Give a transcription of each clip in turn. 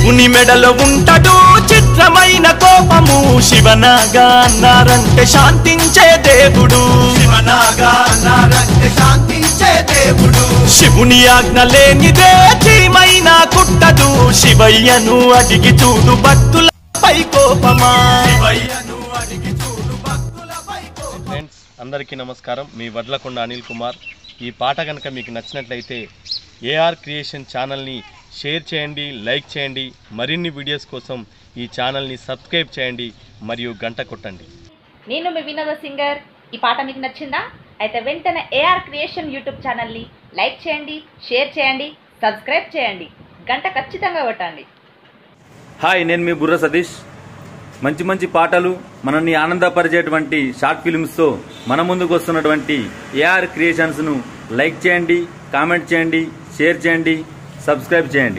శివుని మెడలో ఉంటడు చిత్రమైన కోపము శివనాగా అన్నారంటే శాంతించే దేవుడు శివనాగా అన్నారంటే శాంతించే దేవుడు శివుని ఆజ్ఞ లేనిదే చీమైన కుట్టదు శివయ్యను అడిగి చూడు భక్తులపై కోపమా శివయ్యను అడిగి చూడు భక్తులపై కోపం. ఫ్రెండ్స్ అందరికీ నమస్కారం మీ వడ్లకొండ అనిల్ కుమార్ ఈ పాట కనుక మీకు నచ్చినట్లయితే ఏఆర్ క్రియేషన్ ఛానల్ని షేర్ చేయండి లైక్ చేయండి మరిన్ని వీడియోస్ కోసం ఈ ఛానల్ని సబ్స్క్రైబ్ చేయండి మరియు గంట కొట్టండి నేను మీ వినోద సింగర్ ఈ పాట మీకు నచ్చిందా అయితే వెంటనే ఏఆర్ క్రియేషన్ యూట్యూబ్ ఛానల్ని లైక్ చేయండి షేర్ చేయండి సబ్స్క్రైబ్ చేయండి గంట ఖచ్చితంగా కొట్టండి హాయ్ నేను మీ బుర్ర సతీష్ మంచి మంచి పాటలు మనల్ని ఆనందపరిచేటువంటి షార్ట్ ఫిల్మ్స్తో మన ముందుకు వస్తున్నటువంటి ఏఆర్ క్రియేషన్స్ను లైక్ చేయండి కామెంట్ చేయండి షేర్ చేయండి సబ్స్క్రైబ్ చేయండి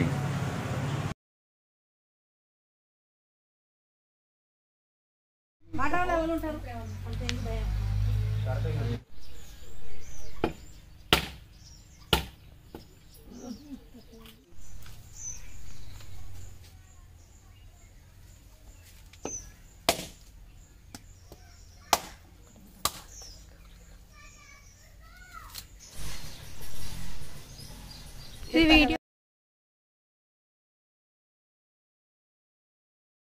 ఇది వీడియో